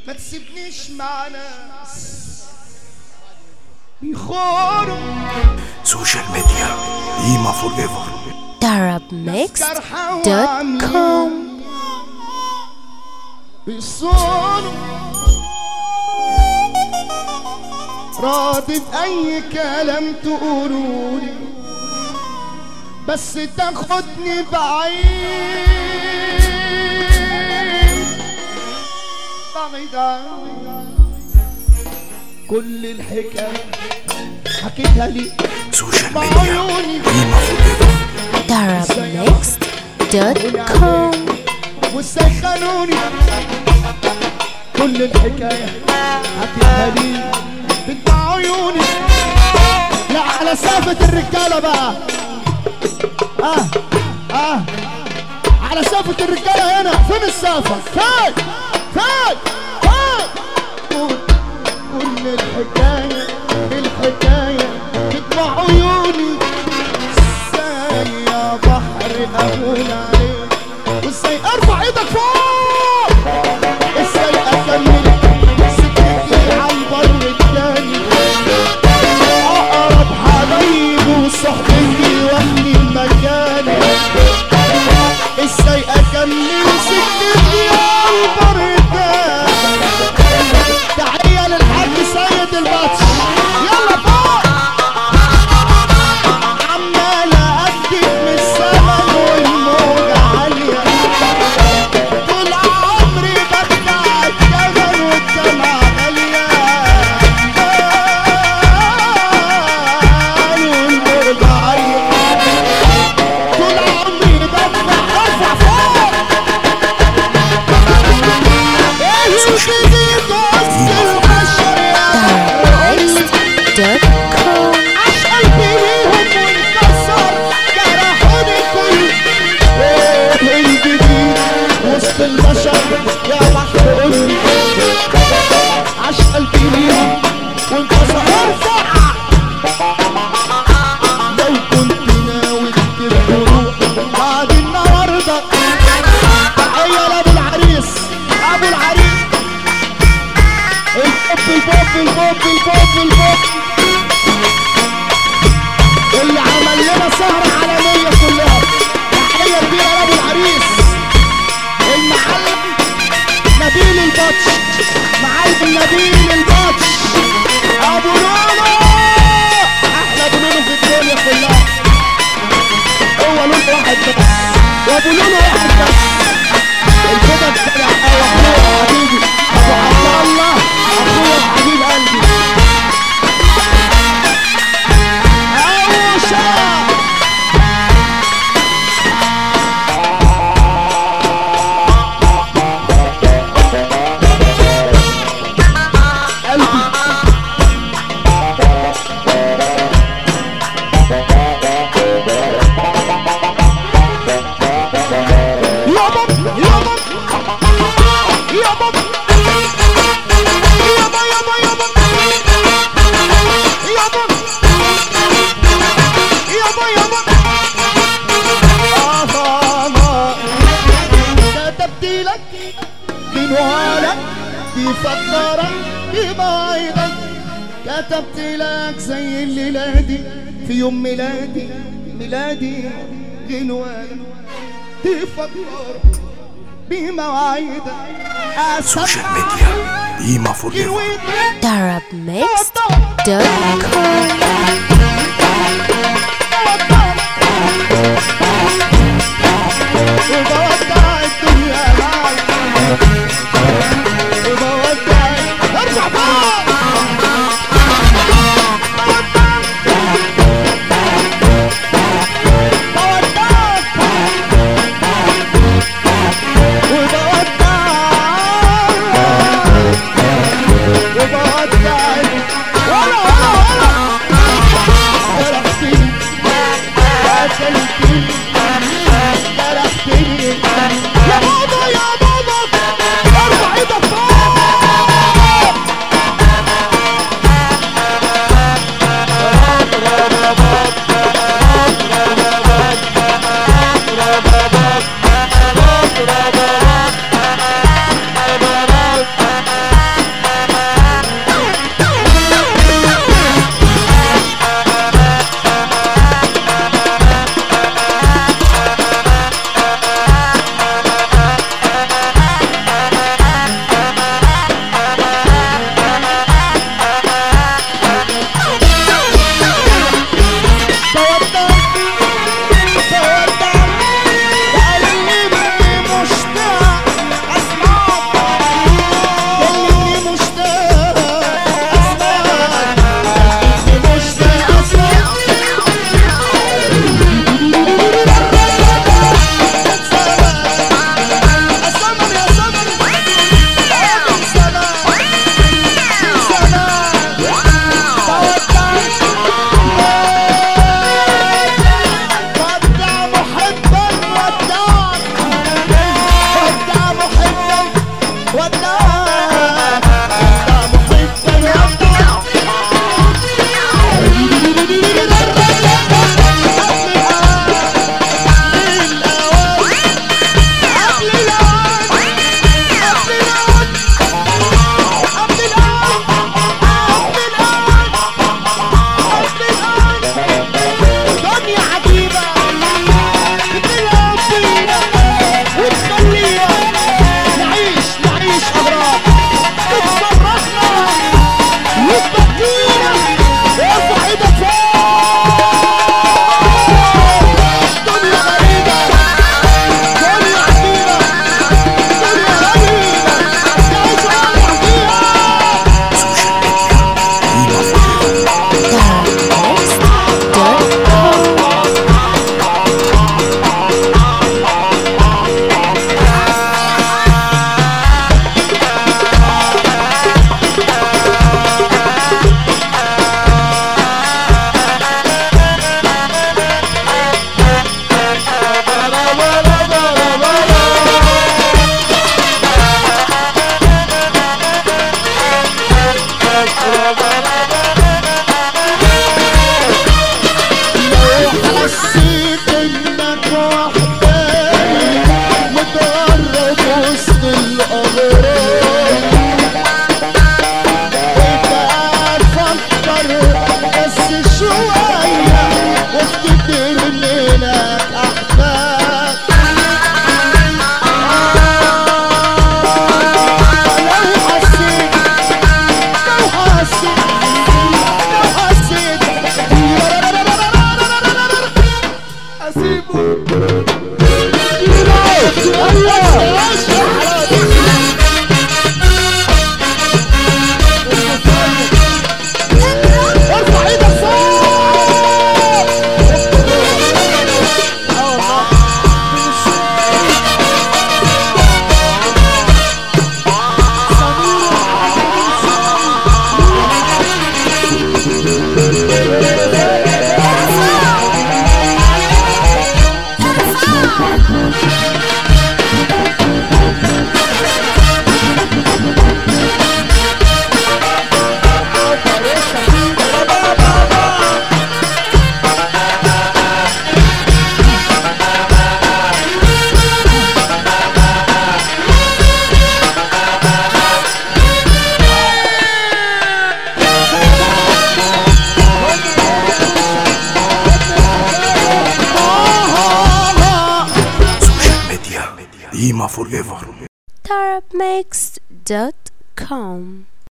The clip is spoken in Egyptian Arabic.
ما تسيبنيش مع ناس بيخونوا سوشيال ميديا قيمة فور ايفر arabmixed.com بيصونوا راضي بأي كلام تقولولي بس تاخدني بعيد بعيد عن كل الحكاية حكيتها لي سوشيال مع ميديا عيوني قيمة فور ايفر arabmixed.com وسخنوني كل الحكاية حكيتها لي بدمع عيوني لا على سافة الرجالة بقى اه اه على سافة الرجالة هنا فين السافة فين فين فين كل- كل الحكاية الحكاية بدمع عيوني ازاي يا بحر اقول عليك وازاي ارفع ايدك فوق ازاي اكمل سكتي على البر التاني اقرب حبايبي وصحبتي واهلي مكاني ازاي اكمل سكتي على البر التاني تحية للحاج سيد الماتش يلا فوق عمال أكتب من السما والموج عالية طول عمري بدفع الثمن والدمعة غالية والموج عالية طول عمري بدفع ارفع فوق ايه الجديد وسط البشر يا ريس arabmixed.com عاش قلبي ليهم وانكسر جرحوني كل ايه الجديد وسط البشر يا بحر قولي عاش قلبي ليهم وانكسر ارفع لو كنت ناوي كده روح بعد النهارده تحية لابو العريس ابو العريس البوب البوب البوب البوب البوب اللي عمل لنا سهرة عالمية كلها تحية كبيرة لأبو العريس المعلم نبيل البطش معلم نبيل البطش أبو لولو أحلى أبو لولو في الدنيا كلها هو لون واحد بس وأبو لولو واحد بس الكده بتاع أخويا حبيبي أبو عبد الله أخويا حبيب قلبي أوشا قلبي يابا يابا يابا يابا يابا يابا يابا يابا يابا آه ماما كتبت لك منوالك بفكرك بمواعيدك كتبت لك زي الليلة دي في يوم ميلادي ميلادي غنوالك تفكر بمواعيدك سوشيال ميديا قيمة فور ايفر غنوتك arabmixed.com وبودع الدنيا معاك وبودع ارفع فوق بودعك وبودعك وبودعك ولا ولا ولا فور ايفر Tarabmix.com